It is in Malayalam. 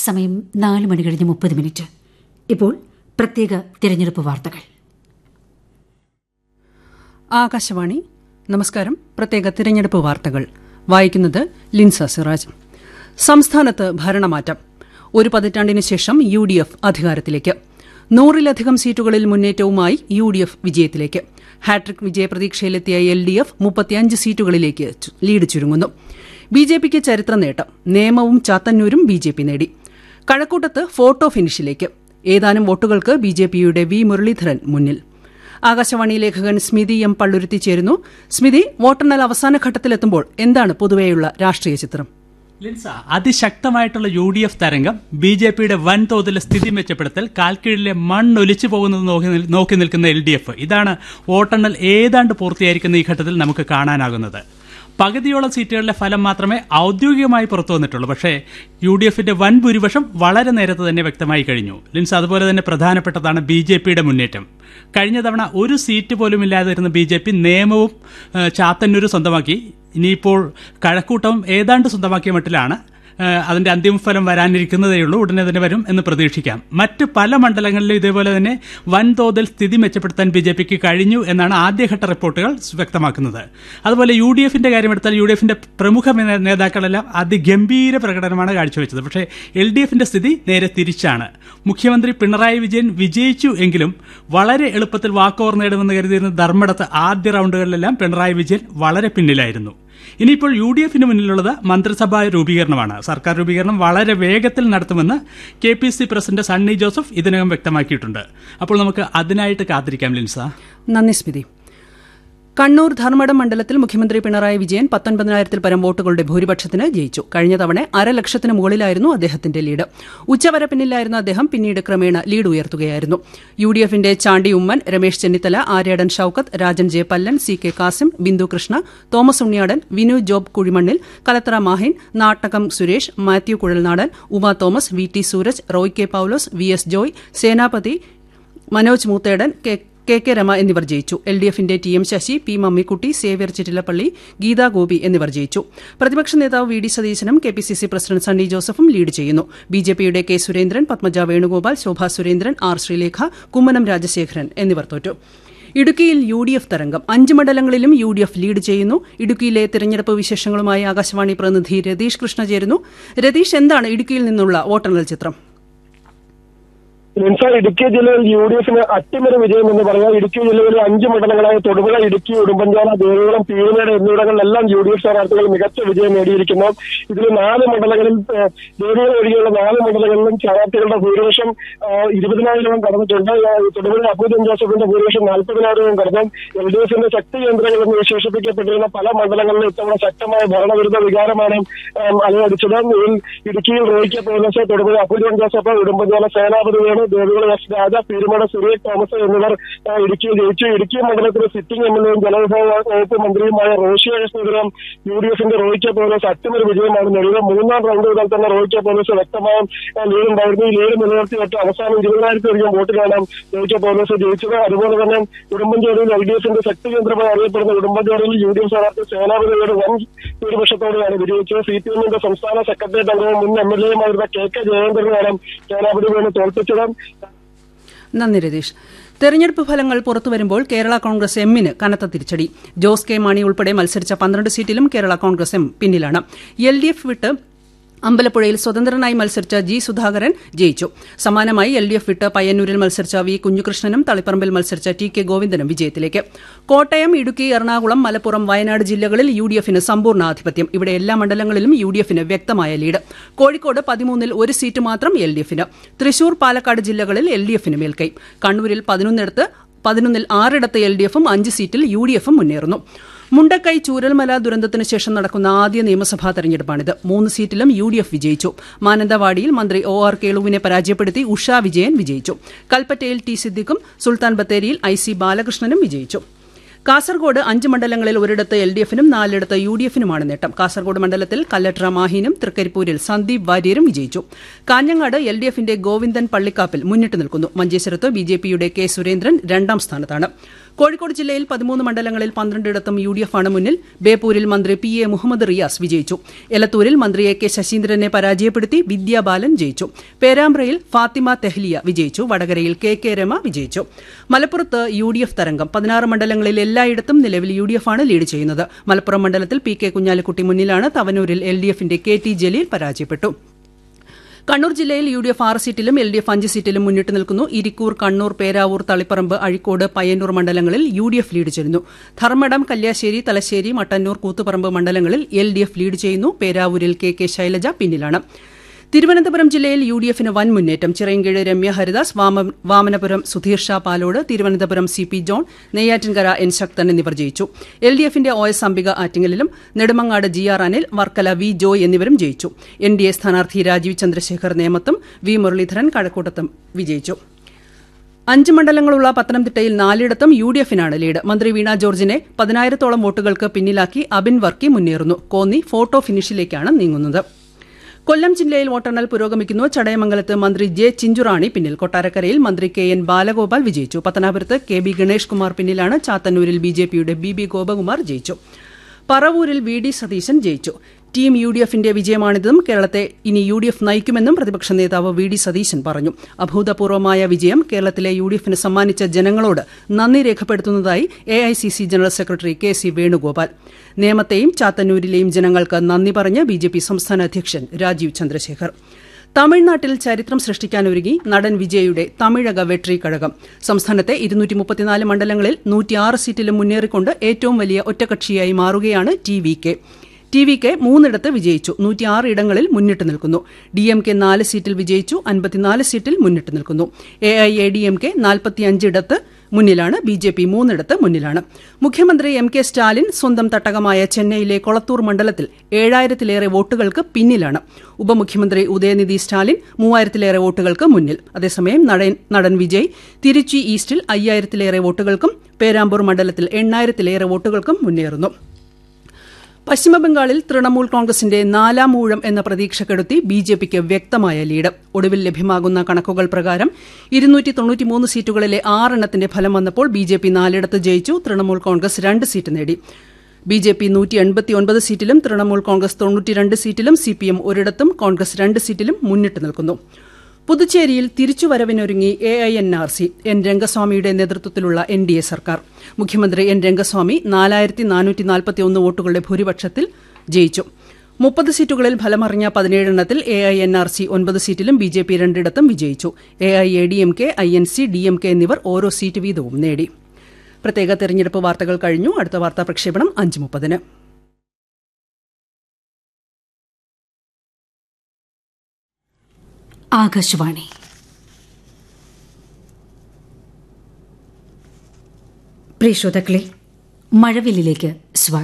സമയം നാല് മണി കഴിഞ്ഞ് മുപ്പത് മിനിറ്റ് ഇപ്പോൾ പ്രത്യേക തിരഞ്ഞെടുപ്പ് വാർത്തകൾ ആകാശവാണി നമസ്കാരം പ്രത്യേക തിരഞ്ഞെടുപ്പ് വാർത്തകൾ വായിക്കുന്നത് ലിൻസ സിറാജ് സംസ്ഥാനത്ത് ഭരണമാറ്റം ഒരു പതിറ്റാണ്ടിന് ശേഷം യു ഡി എഫ് അധികാരത്തിലേക്ക് നൂറിലധികം സീറ്റുകളിൽ മുന്നേറ്റവുമായി യു ഡി എഫ് വിജയത്തിലേക്ക് ഹാട്രിക് വിജയപ്രതീക്ഷയിലെത്തിയ എൽ ഡി എഫ് മുപ്പത്തിയഞ്ച് സീറ്റുകളിലേക്ക് ചു- ലീഡ് ചുരുങ്ങുന്നു ബി ജെ പിക്ക് ചരിത്ര നേട്ടം നേമവും ചാത്തന്നൂരും ബി ജെ പി നേടി കഴക്കൂട്ടത്ത് ഫോട്ടോ ഫിനിഷിലേക്ക് ഏതാനും വോട്ടുകൾക്ക് ബി ജെ പിയുടെ വി മുരളീധരൻ മുന്നിൽ ആകാശവാണി ലേഖകൻ സ്മിതി എം പള്ളുരുത്തി ചേരുന്നു സ്മിതി വോട്ടെണ്ണൽ അവസാന ഘട്ടത്തിലെത്തുമ്പോൾ എന്താണ് പൊതുവെയുള്ള രാഷ്ട്രീയ ചിത്രം ലിൻസ അതിശക്തമായിട്ടുള്ള യു ഡി എഫ് തരംഗം ബി ജെ പിയുടെ വൻതോതിലെ സ്ഥിതി മെച്ചപ്പെടുത്തൽ കാൽക്കീഴിലെ മണ്ണൊലിച്ചു പോകുന്നത് നോക്കി നിൽ- നോക്കി നിൽക്കുന്ന എൽ ഡി എഫ് ഇതാണ് വോട്ടെണ്ണൽ ഏതാണ്ട് പൂർത്തിയായിരിക്കുന്ന ഈ ഘട്ടത്തിൽ നമുക്ക് കാണാനാകുന്നത് പകുതിയോളം സീറ്റുകളിലെ ഫലം മാത്രമേ ഔദ്യോഗികമായി പുറത്തു വന്നിട്ടുള്ളൂ പക്ഷേ യു ഡി എഫിന്റെ വൻ ഭൂരിപക്ഷം വളരെ നേരത്തെ തന്നെ വ്യക്തമായി കഴിഞ്ഞു ലിൻസ് അതുപോലെ തന്നെ പ്രധാനപ്പെട്ടതാണ് ബി ജെ പിയുടെ മുന്നേറ്റം കഴിഞ്ഞ തവണ ഒരു സീറ്റ് പോലും ഇല്ലാതിരുന്ന ബി ജെ പി നിയമവും ഏഹ്, ചാത്തന്നൂരും സ്വന്തമാക്കി ഇനിയിപ്പോൾ കഴക്കൂട്ടവും ഏതാണ്ട് സ്വന്തമാക്കിയ മട്ടിലാണ് ഏഹ്, അതിന്റെ അന്തിമഫലം വരാനിരിക്കുന്നതേയുള്ളൂ ഉടനെ തന്നെ വരും എന്ന് പ്രതീക്ഷിക്കാം മറ്റ് പല മണ്ഡലങ്ങളിലും ഇതേപോലെ തന്നെ വൻതോതിൽ സ്ഥിതി മെച്ചപ്പെടുത്താൻ ബി ജെ പിക്ക് കഴിഞ്ഞു എന്നാണ് ആദ്യഘട്ട റിപ്പോർട്ടുകൾ വ്യക്തമാക്കുന്നത് അതുപോലെ യു ഡി എഫിന്റെ കാര്യമെടുത്താൽ യു ഡി എഫിന്റെ പ്രമുഖ നേ- നേതാക്കളെല്ലാം അതിഗംഭീര പ്രകടനമാണ് കാഴ്ചവെച്ചത് പക്ഷേ എൽ ഡി എഫിന്റെ സ്ഥിതി നേരെ തിരിച്ചാണ് മുഖ്യമന്ത്രി പിണറായി വിജയൻ വിജയിച്ചു എങ്കിലും വളരെ എളുപ്പത്തിൽ വാക്കോവർ നേടുമെന്ന് കരുതിയിരുന്ന ധർമ്മടത്ത് ആദ്യ റൗണ്ടുകളിലെല്ലാം പിണറായി വിജയൻ വളരെ പിന്നിലായിരുന്നു ഇനിയിപ്പോൾ യു ഡി എഫിന് മുന്നിലുള്ളത് മന്ത്രിസഭാ രൂപീകരണമാണ് സർക്കാർ രൂപീകരണം വളരെ വേഗത്തിൽ നടത്തുമെന്ന് K P C president Sunny Joseph ഇതിനകം വ്യക്തമാക്കിയിട്ടുണ്ട് അപ്പോൾ നമുക്ക് അതിനായിട്ട് കാത്തിരിക്കാം ലിൻസ നന്ദി സ്മിതി കണ്ണൂർ ധർമ്മടം മണ്ഡലത്തിൽ മുഖ്യമന്ത്രി പിണറായി വിജയൻ പത്തൊൻപതിനായിരത്തിൽ പരം വോട്ടുകളുടെ ഭൂരിപക്ഷത്തിന് ജയിച്ചു കഴിഞ്ഞ തവണ അരലക്ഷത്തിന് മുകളിലായിരുന്നു അദ്ദേഹത്തിന്റെ ലീഡ് ഉച്ചവരെ പിന്നിലായിരുന്ന അദ്ദേഹം പിന്നീട് ക്രമേണ ലീഡ് ഉയർത്തുകയായിരുന്നു യു ഡി എഫിന്റെ Chandy Oommen Ramesh Chennithala Aryadan Shoukath Rajan J Pallan C K Kasim Bindu Krishna Thomas Unniyadan Vinu Job Kuzhimannil Kalathra Mahin Nattakam Suresh Mathew Kuzhalnadan Uma Thomas V T Sooraj Roy K Paulose V S Joy Senapathi Manoj Moothedan K K K Rama എന്നിവർ ജയിച്ചു എൽ ഡി എഫിന്റെ T M Sasi P Mammikutty Xavier Chittilappally Geetha Gopi എന്നിവർ ജയിച്ചു പ്രതിപക്ഷ നേതാവ് വി ഡി സതീശനും K P C C president Sunny ജോസഫും ലീഡ് ചെയ്യുന്നു ബി ജെ പിയുടെ കെ സുരേന്ദ്രൻ പത്മജ വേണുഗോപാൽ ശോഭാ സുരേന്ദ്രൻ ആർ ശ്രീലേഖ കുമ്മനം രാജശേഖരൻ എന്നിവർ തോറ്റു ഇടുക്കിയിൽ യു ഡി എഫ് തരംഗം അഞ്ച് മണ്ഡലങ്ങളിലും യു ഡി എഫ് ലീഡ് ചെയ്യുന്നു ഇടുക്കിയിലെ തെരഞ്ഞെടുപ്പ് വിശേഷങ്ങളുമായി ആകാശവാണി പ്രതിനിധി രതീഷ് കൃഷ്ണ ചേരുന്നു രതീഷ് എന്താണ് ഇടുക്കിയിൽ നിന്നുള്ള വോട്ടെണ്ണൽ ചിത്രം നിൻസ ഇടുക്കി ജില്ലയിൽ യു ഡി എഫിന് അട്ടിമറി വിജയം എന്ന് പറയാം ഇടുക്കി ജില്ലയിലെ അഞ്ച് മണ്ഡലങ്ങളായ തൊടുപുഴ ഇടുക്കി ഉടുമ്പൻചോല ദേവികുളം പീരുമേട് എന്നിവിടങ്ങളിലെല്ലാം യു ഡി എഫ് സ്ഥാനാർത്ഥികൾ മികച്ച വിജയം നേടിയിരിക്കുന്നു ഇതിൽ നാല് മണ്ഡലങ്ങളിൽ ഏഹ്, ദേവികുളം ഒഴികെയുള്ള നാല് മണ്ഡലങ്ങളിലും സ്ഥാനാർത്ഥികളുടെ ഭൂരിപക്ഷം ഏഹ്, ഇരുപതിനായിരവും കടന്നിട്ടുണ്ട് ഏഹ്, തൊടുപുഴ അബൂജൻ ജോസഫിന്റെ ഭൂരിപക്ഷം നാൽപ്പതിനായിരവും കടന്നു എൽ ഡി എഫിന്റെ ശക്തി കേന്ദ്രങ്ങൾ എന്ന് വിശേഷിപ്പിക്കപ്പെട്ടിരുന്ന പല മണ്ഡലങ്ങളിലും ഇത്തവണ ശക്തമായ ഭരണവിരുദ്ധ വികാരമാണ് ഏഹ്, അലയടിച്ചത് ഇതിൽ ഇടുക്കിയിൽ റോയ്ക്ക് പോലീസ് തൊടുപുഴ അബൂജൻ ജോസഫ് ഉടുമ്പൻചോല സേനാപതി വേണു ദേവികുളം എസ് രാജ പെരുമട സുരേഷ് തോമസ് എന്നിവർ ഏഹ്, ഇടുക്കിയിൽ ജയിച്ചു ഇടുക്കി മണ്ഡലത്തിലെ സിറ്റിംഗ് എം എൽ എയും ജലവിഭവ വകുപ്പ് മന്ത്രിയുമായ റോഷി അഗസ്റ്റിനെതിരെ യു ഡി എഫിന്റെ റോയ്ക്ക് പോലീസ് അട്ടിമറി വിജയമാണ് നേടിയത് മൂന്നാം റൗണ്ട് മുതൽ തന്നെ റോയ്ക്ക് പോലീസ് വ്യക്തമായ ഏഹ്, ലീഡുണ്ടായിരുന്നു ഈ ലീഡ് നിലനിർത്തി ഏറ്റവും അവസാനം ഇരുപതിനായിരത്തിലധികം വോട്ടിലാണ് റോയ്ക്ക് പോലീസ് ജയിച്ചത് അതുപോലെ തന്നെ ഉടുമ്പൻചോലയിൽ എൽ ഡി എഫിന്റെ ശക്തി കേന്ദ്രമായി അറിയപ്പെടുന്ന ഉടുമ്പൻചോലയിൽ യു ഡി എഫ് സ്ഥാനാർത്ഥി സേനാപതിയുടെ വൻ ഭൂരിപക്ഷത്തോടെയാണ് വിജയിച്ചത് സി പി എമ്മിന്റെ സംസ്ഥാന സെക്രട്ടേറിയറ്റ് അംഗവും മുൻ എം എൽ എയുമായിരുന്ന കെ കെ ജയേന്ദ്രനാണ് സേനാപതി വേണു തോൽപ്പിച്ചത് നന്ദി രതീഷ് തെരഞ്ഞെടുപ്പ് ഫലങ്ങൾ പുറത്തുവരുമ്പോൾ കേരള കോൺഗ്രസ് എമ്മിന് കനത്ത തിരിച്ചടി ജോസ് കെ മാണി ഉൾപ്പെടെ മത്സരിച്ച പന്ത്രണ്ട് സീറ്റിലും കേരള കോൺഗ്രസ് എം പിന്നിലാണ് എൽ ഡി എഫ് വിട്ട് അമ്പലപ്പുഴയിൽ സ്വതന്ത്രനായി മത്സരിച്ച ജി സുധാകരൻ ജയിച്ചു സമാനമായി എൽ ഡി എഫ് വിട്ട് പയ്യന്നൂരിൽ മത്സരിച്ച വി കുഞ്ഞുകൃഷ്ണനും തളിപ്പറമ്പിൽ മത്സരിച്ച ടി കെ ഗോവിന്ദനും വിജയത്തിലേക്ക് കോട്ടയം ഇടുക്കി എറണാകുളം മലപ്പുറം വയനാട് ജില്ലകളിൽ യു ഡി എഫിന് സമ്പൂർണ്ണ ആധിപത്യം ഇവിടെ എല്ലാ മണ്ഡലങ്ങളിലും യു ഡി എഫിന് വ്യക്തമായ ലീഡ് കോഴിക്കോട് പതിമൂന്നിൽ ഒരു സീറ്റ് മാത്രം എൽ ഡി എഫിന് തൃശൂർ പാലക്കാട് ജില്ലകളിൽ എൽ ഡി എഫിന് മേൽക്കൈ കണ്ണൂരിൽ പതിനൊന്നിടത്ത് പതിനൊന്നിൽ ആറിടത്ത് എൽ ഡി എഫും അഞ്ച് സീറ്റിൽ യു ഡി എഫും മുന്നേറുന്നു മുണ്ടക്കൈ ചൂരൽമല ദുരന്തത്തിന് ശേഷം നടക്കുന്ന ആദ്യ നിയമസഭാ തെരഞ്ഞെടുപ്പാണിത് മൂന്ന് സീറ്റിലും യു ഡി എഫ് വിജയിച്ചു മാനന്തവാടിയിൽ മന്ത്രി ഒ ആർ കേളുവിനെ പരാജയപ്പെടുത്തി ഉഷ വിജയൻ വിജയിച്ചു കൽപ്പറ്റയിൽ ടി സിദ്ദിഖും സുൽത്താൻ ബത്തേരിയിൽ ഐ സി ബാലകൃഷ്ണനും വിജയിച്ചു കാസർഗോഡ് അഞ്ച് മണ്ഡലങ്ങളിൽ ഒരിടത്ത് എൽ ഡി എഫിനും നാലിടത്ത് യു ഡി എഫിനുമാണ് നേട്ടം കാസർഗോഡ് മണ്ഡലത്തിൽ കല്ലട്ര മാഹിനും തൃക്കരിപ്പൂരിൽ സന്ദീപ് വാര്യരും വിജയിച്ചു കാഞ്ഞങ്ങാട് എൽ ഡി എഫിന്റെ ഗോവിന്ദൻ പള്ളിക്കാപ്പിൽ മുന്നിട്ട് നിൽക്കുന്നു മഞ്ചേശ്വരത്ത് ബി ജെ പിയുടെ കെ സുരേന്ദ്രൻ രണ്ടാം സ്ഥാനത്താണ് കോഴിക്കോട് ജില്ലയിൽ പതിമൂന്ന് മണ്ഡലങ്ങളിൽ പന്ത്രണ്ടിടത്തും യു ഡി എഫ് ആണ് മുന്നിൽ ബേപ്പൂരിൽ മന്ത്രി പി എ മുഹമ്മദ് റിയാസ് വിജയിച്ചു എലത്തൂരിൽ മന്ത്രി എ കെ ശശീന്ദ്രനെ പരാജയപ്പെടുത്തി വിദ്യാ ബാലൻ ജയിച്ചു പേരാമ്പ്രയിൽ ഫാത്തിമ തെഹ്ലിയ വിജയിച്ചു വടകരയിൽ കെ കെ രമ വിജയിച്ചു മലപ്പുറത്ത് യു ഡി എഫ് തരംഗം പതിനാറ് മണ്ഡലങ്ങളിൽ എല്ലായിടത്തും നിലവിൽ യു ഡി എഫ് ആണ് ലീഡ് ചെയ്യുന്നത് മലപ്പുറം മണ്ഡലത്തിൽ പി കെ കുഞ്ഞാലിക്കുട്ടി മുന്നിലാണ് തവനൂരിൽ എൽ ഡി എഫിന്റെ കെ ടി ജലീൽ പരാജയപ്പെട്ടു കണ്ണൂർ ജില്ലയിൽ യു ഡി എഫ് ആറ് സീറ്റിലും എൽ ഡി എഫ് അഞ്ച് സീറ്റിലും മുന്നിട്ട് നിൽക്കുന്നു ഇരിക്കൂർ കണ്ണൂർ പേരാവൂർ തളിപ്പറമ്പ് അഴിക്കോട് പയ്യന്നൂർ മണ്ഡലങ്ങളിൽ യു ഡി എഫ് ലീഡ് ചെയ്യുന്നു ധർമ്മടം കല്യാശ്ശേരി തലശ്ശേരി മട്ടന്നൂർ കൂത്തുപറമ്പ് മണ്ഡലങ്ങളിൽ എൽ ഡി എഫ് ലീഡ് ചെയ്യുന്നു പേരാവൂരിൽ കെ കെ ശൈലജ പിന്നിലാണ് തിരുവനന്തപുരം ജില്ലയിൽ യു ഡി എഫിന് വൻ മുന്നേറ്റം ചിറയൻകീഴ് രമ്യ ഹരിദാസ് വാമ- Vamanapuram Sudheer Shah Palode Thiruvananthapuram C P John Neyyattinkara N Sakthan എന്നിവർ ജയിച്ചു എൽ ഡി എഫിന്റെ ഒ എസ് അംബിക ആറ്റിങ്ങലിലും Nedumangad G R Anil Varkala V Joy എന്നിവരും ജയിച്ചു എൻ ഡി എ സ്ഥാനാർത്ഥി രാജീവ് ചന്ദ്രശേഖർ നേമത്തും വി മുരളീധരൻ കഴക്കൂട്ടത്തും വിജയിച്ചു അഞ്ച് മണ്ഡലങ്ങളുള്ള പത്തനംതിട്ടയിൽ നാലിടത്തും യു ഡി എഫിനാണ് ലീഡ് മന്ത്രി വീണ ജോർജിനെ പതിനായിരത്തോളം വോട്ടുകൾക്ക് പിന്നിലാക്കി അബിൻ വർക്കി മുന്നേറുന്നു കോന്നി ഫോട്ടോ ഫിനിഷിലേക്കാണ് നീങ്ങുന്നത് കൊല്ലം ജില്ലയിൽ വോട്ടെണ്ണൽ പുരോഗമിക്കുന്നു ചടയമംഗലത്ത് മന്ത്രി ജെ ചിഞ്ചുറാണി പിന്നിൽ കൊട്ടാരക്കരയിൽ മന്ത്രി കെ എൻ ബാലഗോപാൽ വിജയിച്ചു പത്തനാപുരത്ത് കെ ബി ഗണേഷ് കുമാർ പിന്നിലാണ് ചാത്തന്നൂരിൽ ബി ജെ പിയുടെ ബി ബി ഗോപകുമാർ ജയിച്ചു പറവൂരിൽ വി ഡി സതീശൻ ജയിച്ചു ടീം യു ഡി എഫിന്റെ വിജയമാണിതെന്നും കേരളത്തെ ഇനി യു ഡി എഫ് നയിക്കുമെന്നും പ്രതിപക്ഷ നേതാവ് വി ഡി സതീശൻ പറഞ്ഞു അഭൂതപൂർവമായ വിജയം കേരളത്തിലെ യു ഡി എഫിന് സമ്മാനിച്ച ജനങ്ങളോട് നന്ദി രേഖപ്പെടുത്തുന്നതായി A I C C general secretary K C Venugopal നേമത്തെയും ചാത്തന്നൂരിലെയും ജനങ്ങൾക്ക് നന്ദി പറഞ്ഞ് ബി ജെ പി സംസ്ഥാന അധ്യക്ഷൻ രാജീവ് ചന്ദ്രശേഖർ തമിഴ്നാട്ടിൽ ചരിത്രം സൃഷ്ടിക്കാനൊരുങ്ങി നടൻ വിജയുടെ തമിഴക വെട്രി കഴകം സംസ്ഥാനത്തെ ഇരുന്നൂറ്റി മുപ്പത്തിനാല് മണ്ഡലങ്ങളിൽ നൂറ്റിയാറ് സീറ്റിലും മുന്നേറിക്കൊണ്ട് ഏറ്റവും വലിയ ഒറ്റകക്ഷിയായി മാറുകയാണ് T V K T V K മൂന്നിടത്ത് വിജയിച്ചു നൂറ്റിയാറ് ഇടങ്ങളിൽ മുന്നിട്ട് നിൽക്കുന്നു ഡി എം കെ നാല് സീറ്റിൽ വിജയിച്ചു അൻപത്തിനാല് സീറ്റിൽ മുന്നിട്ട് നിൽക്കുന്നു A I A D M K നാൽപ്പത്തിയഞ്ചിടത്ത് മുന്നിലാണ് ബി ജെ പി മൂന്നിടത്ത് മുന്നിലാണ് മുഖ്യമന്ത്രി എം കെ സ്റ്റാലിൻ സ്വന്തം തട്ടകമായ ചെന്നൈയിലെ കൊളത്തൂർ മണ്ഡലത്തിൽ ഏഴായിരത്തിലേറെ വോട്ടുകൾക്ക് പിന്നിലാണ് ഉപമുഖ്യമന്ത്രി ഉദയനിധി സ്റ്റാലിൻ മൂവായിരത്തിലേറെ വോട്ടുകൾക്ക് മുന്നിൽ അതേസമയം നടൻ നടൻ വിജയ് തിരുച്ചി ഈസ്റ്റിൽ അയ്യായിരത്തിലേറെ വോട്ടുകൾക്കും പേരാമ്പൂർ മണ്ഡലത്തിൽ എണ്ണായിരത്തിലേറെ വോട്ടുകൾക്കും മുന്നേറുന്നു പശ്ചിമബംഗാളിൽ തൃണമൂൽ കോൺഗ്രസിന്റെ നാലാം ഊഴം എന്ന പ്രതീക്ഷ കെടുത്തി ബി ജെ പിക്ക് വ്യക്തമായ ലീഡ് ഒടുവിൽ ലഭ്യമാകുന്ന കണക്കുകൾ പ്രകാരം ഇരുന്നൂറ്റി തൊണ്ണൂറ്റിമൂന്ന് സീറ്റുകളിലെ ആറെണ്ണത്തിന്റെ ഫലം വന്നപ്പോൾ ബി ജെ പി നാലിടത്ത് ജയിച്ചു തൃണമൂൽ കോൺഗ്രസ് രണ്ട് സീറ്റ് നേടി ബി ജെ പി നൂറ്റി എൺപത്തിയൊൻപത് സീറ്റിലും തൃണമൂൽ കോൺഗ്രസ് തൊണ്ണൂറ്റിരണ്ട് സീറ്റിലും സി പി എം ഒരിടത്തും കോൺഗ്രസ് രണ്ട് സീറ്റിലും മുന്നിട്ട് നിൽക്കുന്നു പുതുച്ചേരിയിൽ തിരിച്ചുവരവിനൊരുങ്ങി A I N R C N രംഗസ്വാമിയുടെ നേതൃത്വത്തിലുള്ള എൻ ഡി എ സർക്കാർ മുഖ്യമന്ത്രി എൻ രംഗസ്വാമി നാലായിരത്തി നാനൂറ്റി നാൽപ്പത്തിയൊന്ന് വോട്ടുകളുടെ ഭൂരിപക്ഷത്തിൽ ജയിച്ചു മുപ്പത് സീറ്റുകളിൽ ഫലമറിഞ്ഞ പതിനേഴെണ്ണത്തിൽ A I N R C ഒൻപത് സീറ്റിലും ബി ജെ പി രണ്ടിടത്തും വിജയിച്ചു A I A D M K I N C D M K എന്നിവർ ഓരോ സീറ്റ് വീതവും നേടി പ്രത്യേക തെരഞ്ഞെടുപ്പ് വാർത്തകൾ കഴിഞ്ഞു അടുത്ത വാർത്താ പ്രക്ഷേപണം അഞ്ച് മുപ്പതിന് ആകാശവാണി പ്രിയ ശ്രോതാക്കളെ മഴവില്ലിലേക്ക് സ്വാഗതം